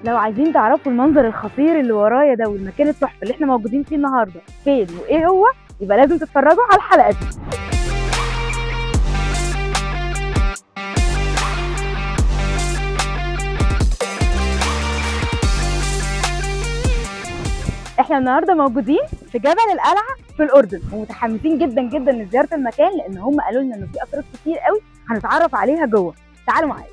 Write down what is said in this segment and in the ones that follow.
لو عايزين تعرفوا المنظر الخطير اللي ورايا ده والمكان التحفه اللي احنا موجودين فيه النهارده فين وايه هو يبقى لازم تتفرجوا على الحلقه دي احنا النهارده موجودين في جبل القلعه في الاردن ومتحمسين جدا جدا لزياره المكان لان هم قالوا لنا انه في اسرار كتير قوي هنتعرف عليها جوه تعالوا معايا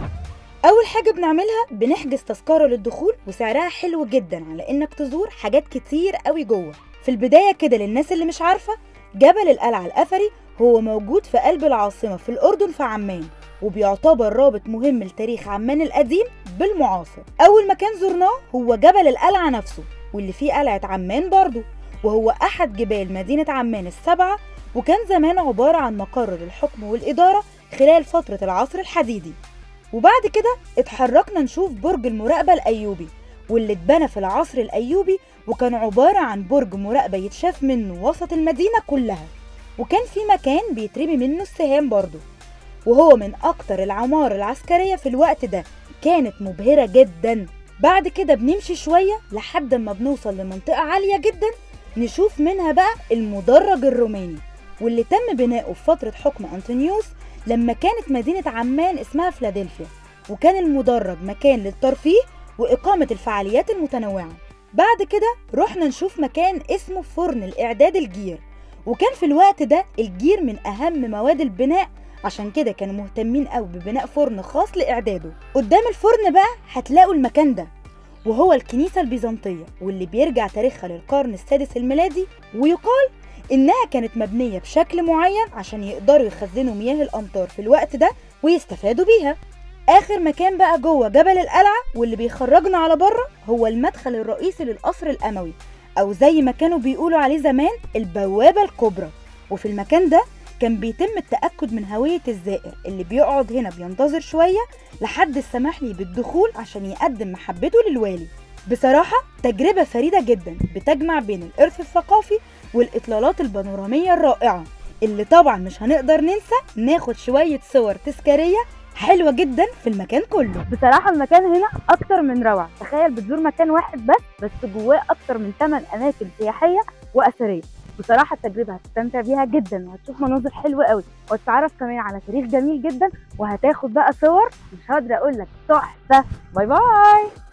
أول حاجة بنعملها بنحجز تذكرة للدخول وسعرها حلو جدا على إنك تزور حاجات كتير قوي جوه في البداية كده للناس اللي مش عارفة جبل القلعة الأثري هو موجود في قلب العاصمة في الأردن في عمان وبيعتبر رابط مهم لتاريخ عمان القديم بالمعاصر أول مكان زرناه هو جبل القلعة نفسه واللي فيه قلعة عمان برضه وهو أحد جبال مدينة عمان السبعة وكان زمان عبارة عن مقر للحكم والإدارة خلال فترة العصر الحديدي وبعد كده اتحركنا نشوف برج المراقبة الأيوبي واللي اتبنى في العصر الأيوبي وكان عبارة عن برج مراقبة يتشاف منه وسط المدينة كلها وكان في مكان بيترمي منه السهام برضه وهو من أكتر العمارة العسكرية في الوقت ده كانت مبهرة جدا بعد كده بنمشي شوية لحد ما بنوصل لمنطقة عالية جدا نشوف منها بقى المدرج الروماني واللي تم بناؤه في فترة حكم أنطونيوس لما كانت مدينة عمان اسمها فلادلفيا وكان المدرج مكان للترفيه وإقامة الفعاليات المتنوعة بعد كده رحنا نشوف مكان اسمه فرن الإعداد الجير وكان في الوقت ده الجير من أهم مواد البناء عشان كده كانوا مهتمين قوي ببناء فرن خاص لإعداده قدام الفرن بقى هتلاقوا المكان ده وهو الكنيسة البيزنطية واللي بيرجع تاريخها للقرن السادس الميلادي ويقال إنها كانت مبنية بشكل معين عشان يقدروا يخزنوا مياه الأمطار في الوقت ده ويستفادوا بيها آخر مكان بقى جوه جبل القلعة واللي بيخرجنا على بره هو المدخل الرئيسي للقصر الأموي أو زي ما كانوا بيقولوا عليه زمان البوابة الكبرى وفي المكان ده كان بيتم التأكد من هوية الزائر اللي بيقعد هنا بينتظر شوية لحد السماح ليه بالدخول عشان يقدم محبته للوالي بصراحة تجربة فريدة جدا بتجمع بين الإرث الثقافي والإطلالات البانورامية الرائعة اللي طبعا مش هنقدر ننسى ناخد شوية صور تذكارية حلوة جدا في المكان كله بصراحه المكان هنا اكتر من روعه تخيل بتزور مكان واحد بس بس جواه اكتر من 8 اماكن سياحيه واثريه بصراحه التجربه هتستمتع بيها جدا وهتشوف مناظر حلوه قوي وهتتعرف كمان على تاريخ جميل جدا وهتاخد بقى صور مش هقدر اقول لك تحفه باي باي